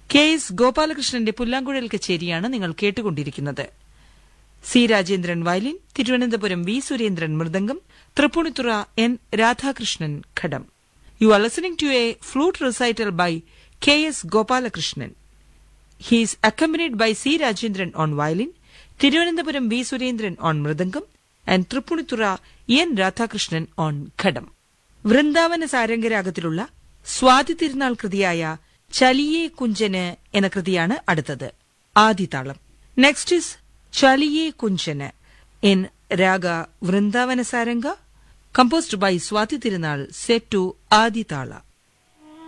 K S ഗോപാലകൃഷ്ണന്റെ പുല്ലാങ്കുഴൽ കച്ചേരിയാണ് നിങ്ങൾ കേട്ടുകൊണ്ടിരിക്കുന്നത് C Rajendran violin Thiruvananthapuram V Surendran mridangam Tripunithura N Radhakrishnan ghatam you are listening to a flute recital by K S Gopalakrishnan He is accompanied by C. Rajendran on violin, Thiruvananthapuram V. Surendran on mridangam, and Tripunithura N. Radhakrishnan on ghatam Vrindavana സാരംഗരാഗത്തിലുള്ള സ്വാതി തിരുനാൾ കൃതിയായ ചലിയേ കുഞ്ചന് എന്ന കൃതിയാണ് അടുത്തത് Adithalam next is Chaliye Kunjan in raga Vrindavana Saranga composed by Swathi Thirunal set to ആദിതാള